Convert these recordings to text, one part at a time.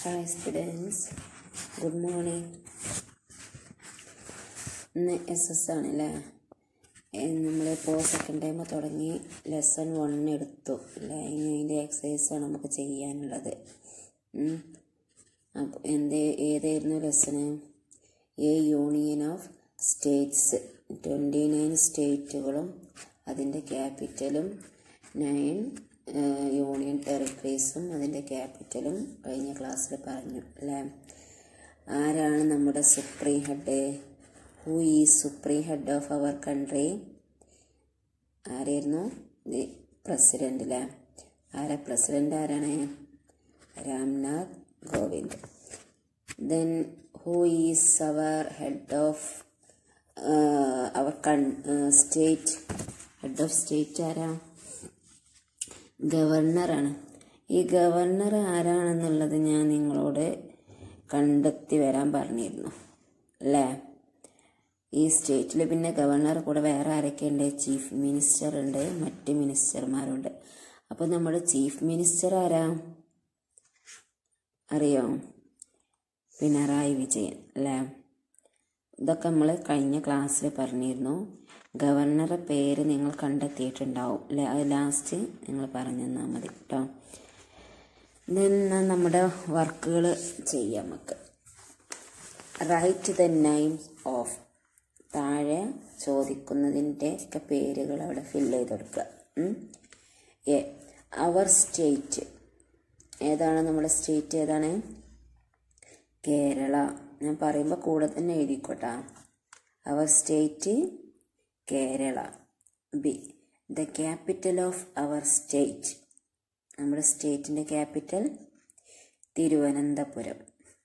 Hi students good morning ഇന്ന് S S ആണല്ലേ നമ്മളിപ്പോൾ സെക്കൻഡ് ടൈം തുടങ്ങി ലെസൺ വൺ എടുത്തു അല്ലേ ഇനി അതിൻ്റെ എക്സസൈസാണ് നമുക്ക് ചെയ്യാനുള്ളത് അപ്പോൾ എന്ത് ഏതായിരുന്നു lesson a union of states twenty nine സ്റ്റേറ്റുകളും അതിൻ്റെ ക്യാപിറ്റലും നയൻ യൂണിയൻ ടെറിട്ടറീസും അതിൻ്റെ ക്യാപിറ്റലും കഴിഞ്ഞ ക്ലാസ്സിൽ പറഞ്ഞു അല്ലേ ആരാണ് നമ്മുടെ സുപ്രീം ഹെഡ് ഹൂ ഈ supreme head of our country ആരായിരുന്നു പ്രസിഡന്റ് അല്ലേ ആരാ പ്രസിഡന്റ് ആരാണ് Ramnath Kovind then who is our head of our കൺ സ്റ്റേറ്റ് ഹെഡ് ഓഫ് സ്റ്റേറ്റ് ആരാ ഗവർണറാണ് ഈ ഗവർണർ ആരാണെന്നുള്ളത് ഞാൻ നിങ്ങളോട് കണ്ടെത്തി വരാൻ പറഞ്ഞിരുന്നു അല്ലേ ഈ സ്റ്റേറ്റിൽ പിന്നെ ഗവർണർ കൂടെ വേറെ ആരൊക്കെയുണ്ട് ചീഫ് മിനിസ്റ്റർ ഉണ്ട് മറ്റ് മിനിസ്റ്റർമാരുണ്ട് അപ്പോൾ നമ്മുടെ ചീഫ് മിനിസ്റ്റർ ആരാ അറിയോ പിണറായി വിജയൻ അല്ലേ ഇതൊക്കെ നമ്മൾ കഴിഞ്ഞ ക്ലാസ്സിൽ പറഞ്ഞിരുന്നു ഗവർണറുടെ പേര് നിങ്ങൾ കണ്ടെത്തിയിട്ടുണ്ടാവും അല്ലേ അത് ലാസ്റ്റ് നിങ്ങൾ പറഞ്ഞു തന്നാൽ മതി കേട്ടോ ഇതെന്നാ നമ്മുടെ വർക്കുകൾ ചെയ്യാം നമുക്ക് റൈറ്റ് ദ നെയിംസ് ഓഫ് താഴെ ചോദിക്കുന്നതിൻ്റെ ഒക്കെ പേരുകൾ അവിടെ ഫില്ല് ചെയ്ത് കൊടുക്കുക എ അവർ സ്റ്റേറ്റ് ഏതാണ് നമ്മുടെ സ്റ്റേറ്റ് ഏതാണ് കേരള ഞാൻ പറയുമ്പോൾ കൂടെ തന്നെ എഴുതിക്കോട്ടാ our state Kerala B the capital of our state നമ്മുടെ സ്റ്റേറ്റിൻ്റെ capital Thiruvananthapuram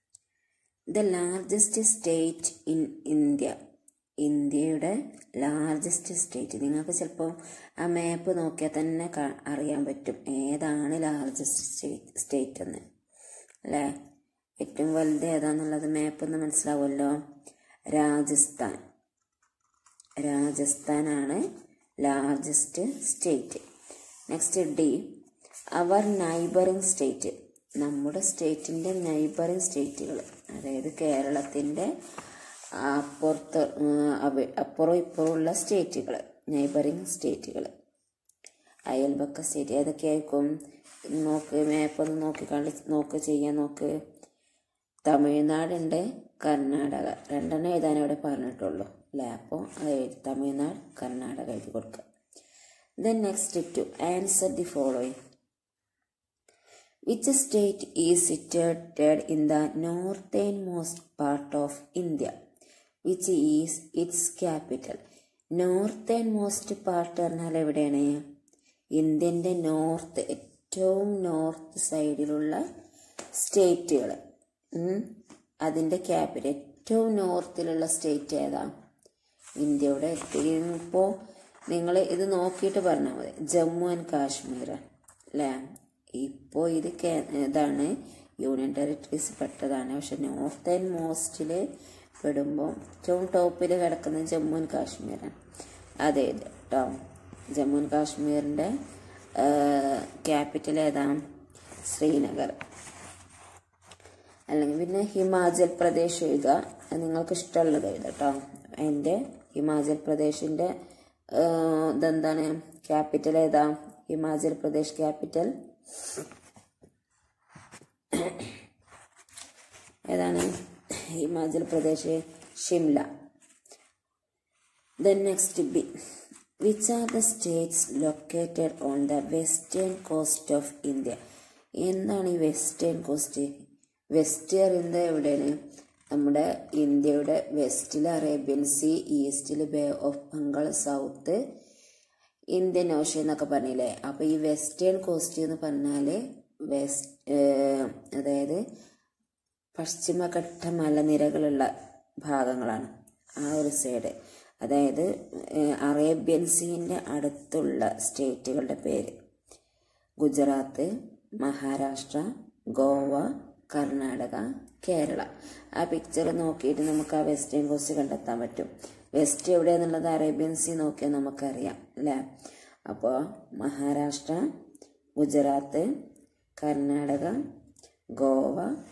the largest state in India ഇന്ത്യയുടെ ലാർജസ്റ്റ് സ്റ്റേറ്റ് നിങ്ങൾക്ക് ചിലപ്പോൾ ആ മാപ്പ് നോക്കിയാൽ തന്നെ അറിയാൻ പറ്റും ഏതാണ് ലാർജസ്റ്റ് സ്റ്റേറ്റ് സ്റ്റേറ്റ് എന്ന് അല്ലേ ഏറ്റവും വലുത് ഏതാന്നുള്ളത് മാപ്പ് ഒന്ന് മനസ്സിലാവുമല്ലോ രാജസ്ഥാൻ രാജസ്ഥാനാണ് largest state next D our neighbouring state നമ്മുടെ സ്റ്റേറ്റിൻ്റെ നൈബറിങ് സ്റ്റേറ്റുകൾ അതായത് കേരളത്തിൻ്റെ അപ്പുറത്ത് അപ്പുറം ഇപ്പുറമുള്ള സ്റ്റേറ്റുകൾ നൈബറിങ് സ്റ്റേറ്റുകൾ അയൽപക്ക സ്റ്റേറ്റ് ഏതൊക്കെയായിരിക്കും നോക്ക് മാപ്പ് ഒന്ന് നോക്കി കണ്ട് നോക്ക് ചെയ്യാൻ നോക്ക് തമിഴ്നാടുണ്ട് കർണാടക രണ്ടെണ്ണം എഴുതാൻ ഇവിടെ പറഞ്ഞിട്ടുള്ളൂ അല്ലേ അപ്പോൾ അത് എഴുതി തമിഴ്നാട് കർണാടക എഴുതി കൊടുക്കുക then next two answer the following which state is situated in the northern most part of India which is its capital northern most part പറഞ്ഞാൽ എവിടെയാണ് ഇന്ത്യൻ്റെ നോർത്ത് ഏറ്റവും നോർത്ത് സൈഡിലുള്ള സ്റ്റേറ്റുകൾ അതിൻ്റെ ക്യാപിറ്റൽ ഏറ്റവും നോർത്തിലുള്ള സ്റ്റേറ്റ് ഏതാ ഇന്ത്യയുടെ ഇപ്പോൾ നിങ്ങൾ ഇത് നോക്കിയിട്ട് പറഞ്ഞാൽ മതി ജമ്മു ആൻഡ് കാശ്മീർ അല്ലേ ഇപ്പോൾ ഇത് ഇതാണ് യൂണിയൻ ടെറിട്ടറീസ് പെട്ടതാണ് പക്ഷെ നോർത്ത് ആൻഡ് മോസ്റ്റിൽ പെടുമ്പോൾ ഏറ്റവും ടോപ്പിൽ കിടക്കുന്നത് ജമ്മു ആൻഡ് കാശ്മീരാണ് അതെ കേട്ടോ ജമ്മു ആൻഡ് കാശ്മീരിൻ്റെ ക്യാപിറ്റൽ ഏതാ ശ്രീനഗർ അല്ലെങ്കിൽ പിന്നെ ഹിമാചൽ പ്രദേശ് എഴുതുക നിങ്ങൾക്ക് ഇഷ്ടമുള്ളത് എഴുതുക കേട്ടോ എൻ്റെ ഹിമാചൽ പ്രദേശിൻ്റെ ഇതെന്താണ് ക്യാപിറ്റൽ ഏതാ ഹിമാചൽ പ്രദേശ് ക്യാപിറ്റൽ ഏതാണ് Himachal Pradesh Shimla then next B which are the states located on the western coast of India എന്താണ് ഈ വെസ്റ്റേൺ കോസ്റ്റ് വെസ്റ്റ് അറിയുന്നത് എവിടെയാണ് നമ്മുടെ ഇന്ത്യയുടെ വെസ്റ്റിൽ അറേബ്യൻ സീ ഈസ്റ്റിൽ bay of Bengal south Indian ocean എന്നൊക്കെ പറഞ്ഞില്ലേ അപ്പോൾ ഈ വെസ്റ്റേൺ കോസ്റ്റ് എന്ന് പറഞ്ഞാൽ വെസ്റ്റ് അതായത് പശ്ചിമഘട്ട മലനിരകളുള്ള ഭാഗങ്ങളാണ് ആ ഒരു സൈഡ് അതായത് അറേബ്യൻ സീൻ്റെ അടുത്തുള്ള സ്റ്റേറ്റുകളുടെ പേര് ഗുജറാത്ത് മഹാരാഷ്ട്ര ഗോവ കർണാടക കേരള ആ പിക്ചർ നോക്കിയിട്ട് നമുക്ക് ആ വെസ്റ്റേൺ കോസ്റ്റ് കണ്ടെത്താൻ പറ്റും വെസ്റ്റ് എവിടെയാണെന്നുള്ളത് അറേബ്യൻ സീ നോക്കിയാൽ നമുക്കറിയാം അല്ലേ അപ്പോൾ Maharashtra Gujarat Karnataka Goa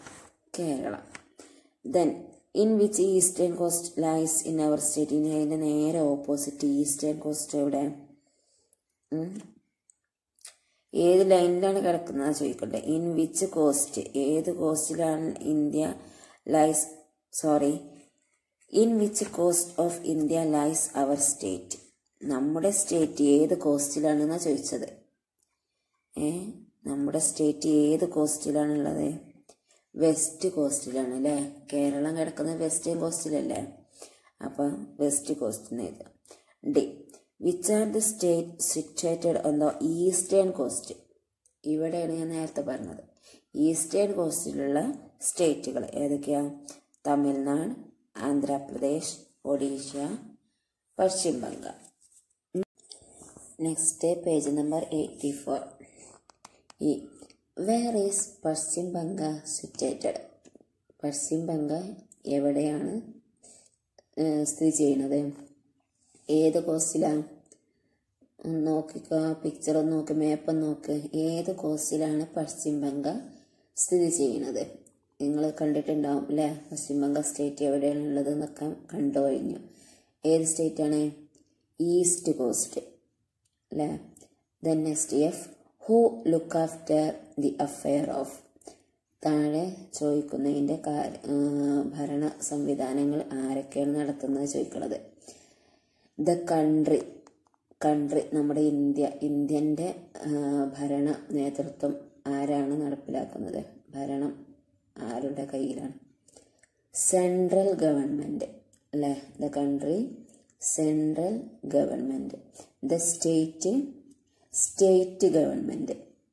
Kerala then in which eastern coast lies in our state ഇനി അതിൻ്റെ നേരെ ഓപ്പോസിറ്റ് ഈസ്റ്റേൺ കോസ്റ്റ് എവിടെ ഉം. ഏത് ലൈനിലാണ് കിടക്കുന്നത് ചോദിക്കട്ടെ ഇൻ വിച്ച് കോസ്റ്റ് ഏത് കോസ്റ്റിലാണ് India lies sorry in which coast of India lies our state നമ്മുടെ സ്റ്റേറ്റ് ഏത് കോസ്റ്റിലാണെന്നാണ് ചോദിച്ചത് ഏ നമ്മുടെ സ്റ്റേറ്റ് ഏത് കോസ്റ്റിലാണുള്ളത് വെസ്റ്റ് കോസ്റ്റിലാണ് അല്ലേ കേരളം കിടക്കുന്നത് വെസ്റ്റേൺ കോസ്റ്റിലല്ലേ അപ്പം വെസ്റ്റ് കോസ്റ്റ് എഴുതാം D which are the state situated on the eastern coast ഇവിടെയാണ് ഞാൻ നേരത്തെ പറഞ്ഞത് ഈസ്റ്റേൺ കോസ്റ്റിലുള്ള സ്റ്റേറ്റുകൾ ഏതൊക്കെയാ Tamil Nadu Andhra Pradesh Odisha Paschima Bengal next page number eighty four E where is Paschim Banga situated Paschim Banga എവിടെയാണ് ഏഹ്, സ്ഥിതി ചെയ്യുന്നത് ഏത് കോസ്റ്റിലാണ് ഒന്ന് നോക്കിക്കോ പിക്ചർ ഒന്ന് നോക്ക് മാപ്പ് ഒന്ന് നോക്ക് ഏത് കോസ്റ്റിലാണ് പശ്ചിം ബംഗ സ്ഥിതി ചെയ്യുന്നത് നിങ്ങൾ കണ്ടിട്ടുണ്ടാവും അല്ലേ പശ്ചിം ബംഗ സ്റ്റേറ്റ് എവിടെയാണ് ഉള്ളത് എന്നൊക്കെ കണ്ടു കഴിഞ്ഞു ഏത് സ്റ്റേറ്റാണ് ഈസ്റ്റ് കോസ്റ്റ് അല്ലേ then next F who look after the affair of താഴെ ചോദിക്കുന്നതിൻ്റെ കാര്യ ആ, ഭരണ സംവിധാനങ്ങൾ ആരൊക്കെയാണ് നടത്തുന്നത് ചോദിക്കുന്നത് ദ കൺട്രി കൺട്രി നമ്മുടെ ഇന്ത്യ ഇന്ത്യൻ്റെ ഭരണ നേതൃത്വം ആരാണ് നടപ്പിലാക്കുന്നത് ഭരണം ആരുടെ കയ്യിലാണ് സെൻട്രൽ ഗവൺമെൻറ് അല്ലേ the country central government the state state government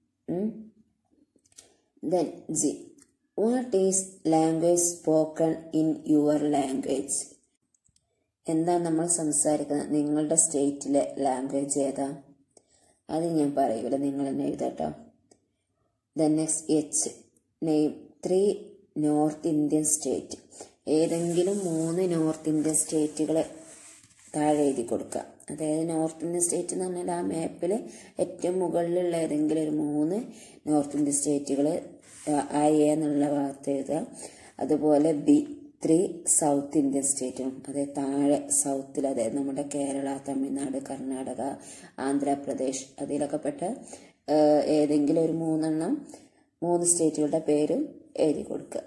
then G what is language spoken in your language എന്താ നമ്മൾ സംസാരിക്കുന്നത് നിങ്ങളുടെ സ്റ്റേറ്റിലെ ലാംഗ്വേജ് ഏതാ അത് ഞാൻ പറയൂല നിങ്ങൾ തന്നെ എഴുതട്ടോ the next H name three north Indian state ഏതെങ്കിലും മൂന്ന് നോർത്ത് ഇന്ത്യൻ സ്റ്റേറ്റുകളെ താഴെ എഴുതി കൊടുക്കുക അതായത് നോർത്ത് ഇന്ത്യൻ സ്റ്റേറ്റ് എന്ന് പറഞ്ഞാൽ ആ മാപ്പിൽ ഏറ്റവും മുകളിലുള്ള ഏതെങ്കിലും ഒരു മൂന്ന് നോർത്ത് ഇന്ത്യൻ സ്റ്റേറ്റുകൾ ഐ എ എന്നുള്ള ഭാഗത്ത് എഴുതുക അതുപോലെ ബി ത്രീ സൗത്ത് ഇന്ത്യൻ സ്റ്റേറ്റും അതേ താഴെ സൗത്തിൽ അതായത് നമ്മുടെ കേരള തമിഴ്നാട് കർണാടക ആന്ധ്രാപ്രദേശ് അതിലൊക്കെ പെട്ട ഏഹ്, ഏതെങ്കിലും ഒരു മൂന്നെണ്ണം മൂന്ന് സ്റ്റേറ്റുകളുടെ പേരും എഴുതി കൊടുക്കുക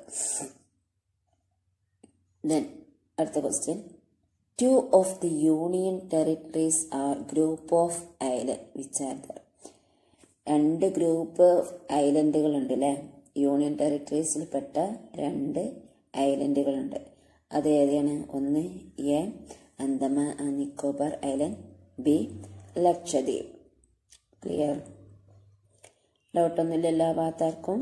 ദെൻ അടുത്ത question two of the union territories are group of island which are there രണ്ട് ഗ്രൂപ്പ് ഓഫ് ഐലൻഡുകൾ ഉണ്ട് അല്ലേ യൂണിയൻ ടെറിട്ടറീസിൽ പെട്ട രണ്ട് ഐലൻഡുകളുണ്ട് അത് ഏതാണ് ഒന്ന് A Andaman and Nicobar island B Lakshadweep clear ഡൗട്ടൊന്നുമില്ല എല്ലാ ഭാഗത്താർക്കും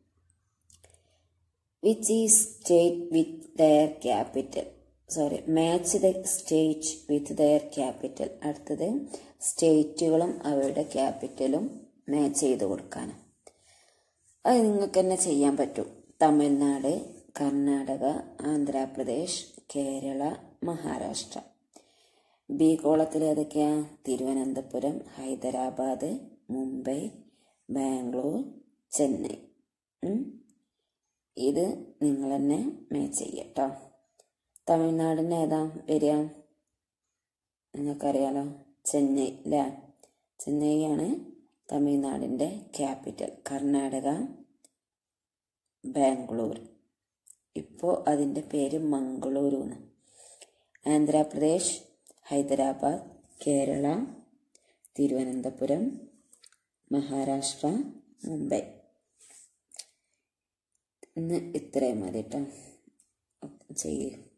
which is state with their capital sorry match the state with their capital അടുത്തത് സ്റ്റേറ്റുകളും അവയുടെ ക്യാപിറ്റലും മാച്ച് ചെയ്ത് കൊടുക്കാനും അത് നിങ്ങൾക്ക് തന്നെ ചെയ്യാൻ പറ്റും തമിഴ്നാട് കർണാടക ആന്ധ്രാപ്രദേശ് കേരള മഹാരാഷ്ട്ര ബി കോളത്തിൽ ഏതൊക്കെയാ തിരുവനന്തപുരം ഹൈദരാബാദ് മുംബൈ ബാംഗ്ലൂർ ചെന്നൈ ഉം. ഇത് നിങ്ങൾ തന്നെ മാച്ച് ചെയ്യട്ടോ തമിഴ്നാടിന് ഏതാ വരിക നിങ്ങൾക്കറിയാലോ ചെന്നൈ അല്ലേ ചെന്നൈയാണ് തമിഴ്നാടിൻ്റെ ക്യാപിറ്റൽ കർണാടക ബാംഗ്ലൂർ ഇപ്പോൾ അതിൻ്റെ പേര് മംഗളൂരു എന്ന് ആന്ധ്രാപ്രദേശ് ഹൈദരാബാദ് കേരള തിരുവനന്തപുരം മഹാരാഷ്ട്ര മുംബൈ ഇന്ന് ഇത്രയും മതി കേട്ടോ ചെയ്യേ